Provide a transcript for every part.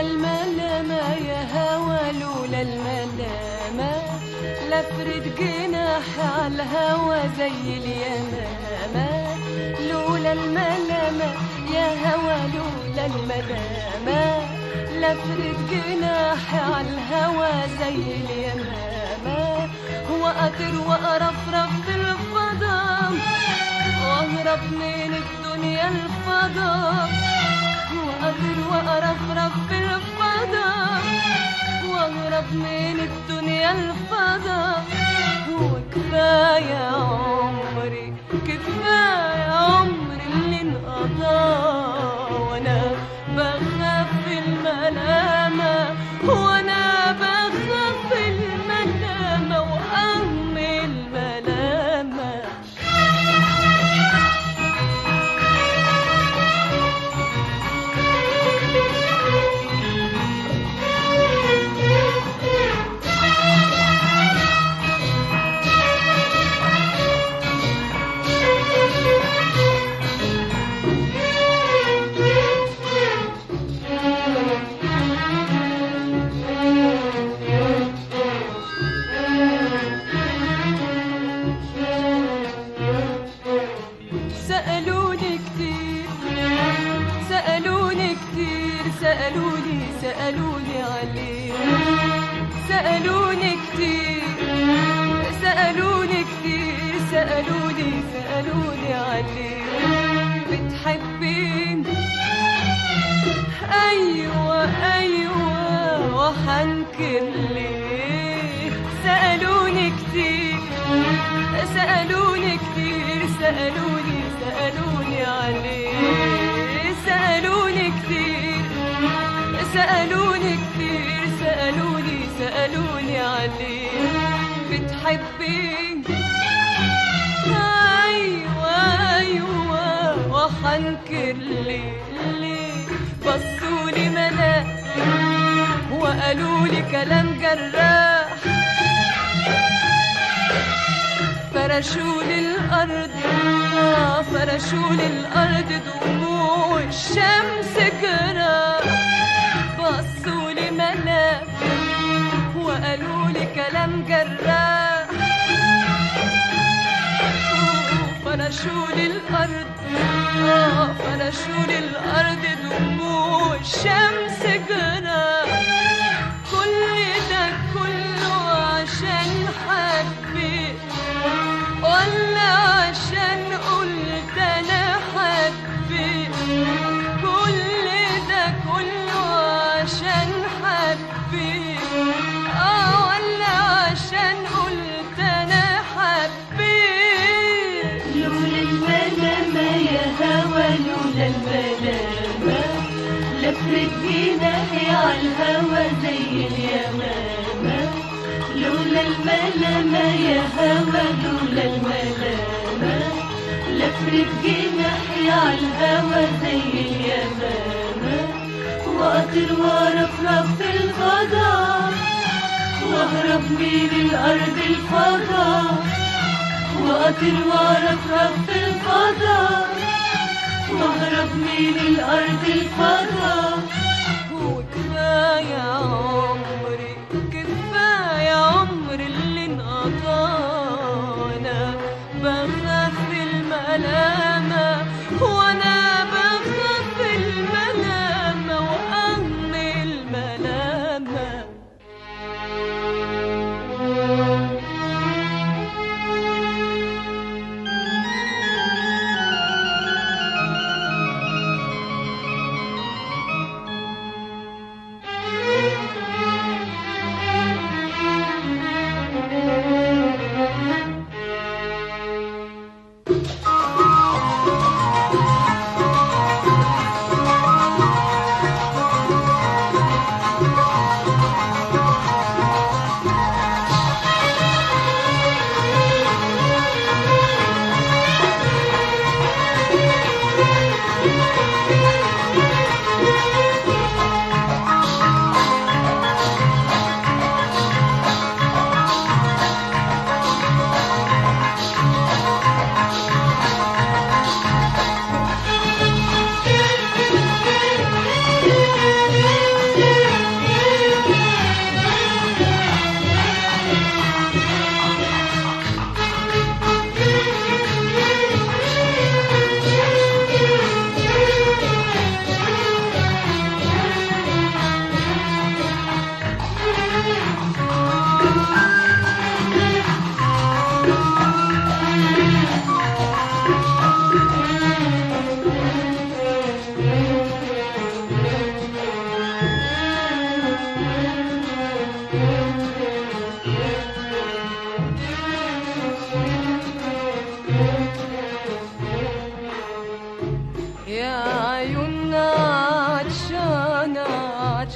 الملامة يا هوا لولا الملامة لفرد جناح على الهوا زي اليمامة لولا الملامة يا هوا لولا الملامة لفرد جناح على الهوا زي اليمامة وأطير وأرفرف في الفضاء وأهرب من الدنيا الفضاء وأطير وأرفرف في الفضاء وأهرب من الدنيا الفضاء وكفاية عمري كفاية عمري اللي انقضى وأنا بخاف الملامة وأنا بخاف الملامة وأم الملامة سألوني كتير سألوني كتير سألوني سألوني عليه سألوني كتير سألوني كتير سألوني سألوني عليه بتحبيني أيوة أيوة وحنكر ليه سألوني كتير سألوني كتير سألوني سألوني عليه سألوني كتير سألوني كتير سألوني سألوني عليه بتحبيني أيوة أيوة وحنكر ليه ليه بصولي ملاك وقالولي كلام جراح فرشوا للأرض آه، فرشوا للأرض دموع الشمس جراح بصوا لي ملاك وقالوا لي كلام جراح فرشوا للأرض آه، فرشوا للأرض دموع الشمس جراح كل ده كله عشان حبيت ولا عشان قلت انا حبيت كل ده كله عشان حبيت اه ولا عشان قلت انا حبيت لولا الملامة يا هوا لولا الملامة لفرت جناحي عالهوا زي اليمامة لولا الملامة يا هوا لولا الملامة لفرت جناحي عالهوا زي اليمامة وأطير وأرفرف في الفضاء وأهرب من الأرض الفضاء وأطير وأرفرف في الفضاء وأهرب من الأرض الفضاء وكفاية عمري كفاية عمري اللي انقضى وانا بخاف الملامة وانا بخاف الملامة وأم الملامة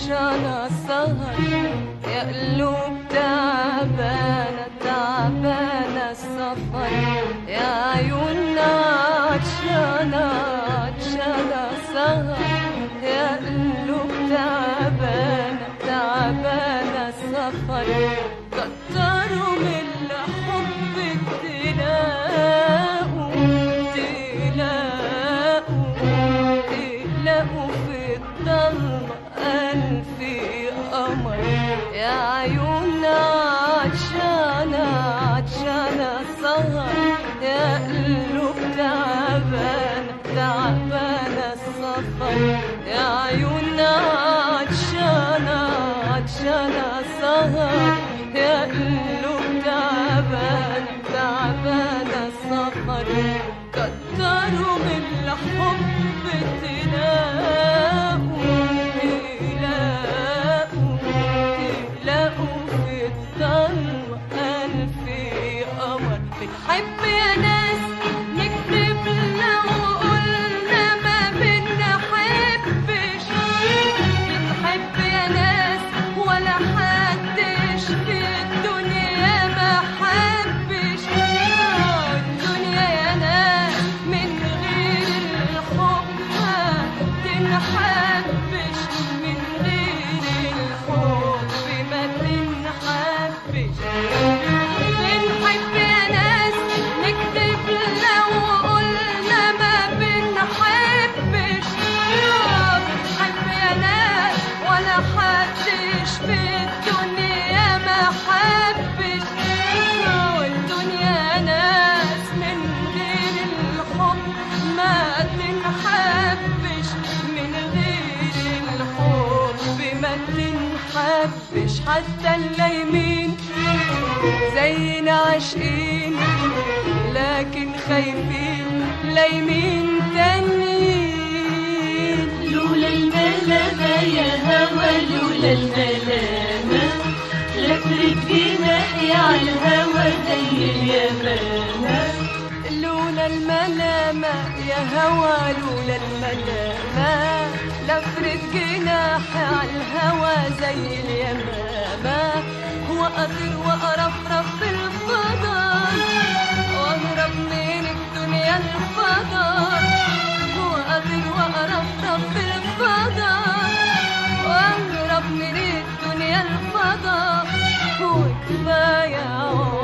عطشانة سهر يا قلوب تعبانة تعبانة السفر يا عيوننا عطشانة عطشانة سهر يا قلوب تعبانة تعبانة السفر كتروا من الحب تلاقوا تلاقوا تلاقوا في الضلمة ألف قمر يا عيوننا عطشانة عطشانة سهر يا قلوب تعبانة تعبانة السفر يا عيوننا عطشانة عطشانة سهر يا قلوب تعبانة تعبانة السفر كتروا من الحب تلاقوا تلاقوا تلاقوا في الضلمة ألف قمر بنحب يا ناس نكتب لو قلنا ما بنحبش بنحب يا ناس ولا حدش في الدنيا ما حبش الدنيا يا ناس من غير الحب ما تنحبش من غير الحب ما تنحبش بنحب يا ناس نكتب لو قلنا ما بنحبش بنحب يا ناس ولا حدش في الدنيا ما حبش والدنيا ناس من غير الحب ما تنحبش من غير الحب ما تنحبش حتى اللايمين زينا عاشقين لكن خايفين لايمين تانيين لولا الملامة يا هوى لولا الملامة لفرد جناحي على الهوى زي اليمامة لولا الملامة يا هوى لولا الملامة لفرد جناحي على الهوى زي اليمامة وأطير وأرفرف في الفضاء وأهرب من الدنيا الفضاء وأطير وأرفرف في الفضاء وأهرب من الدنيا الفضاء وكفاية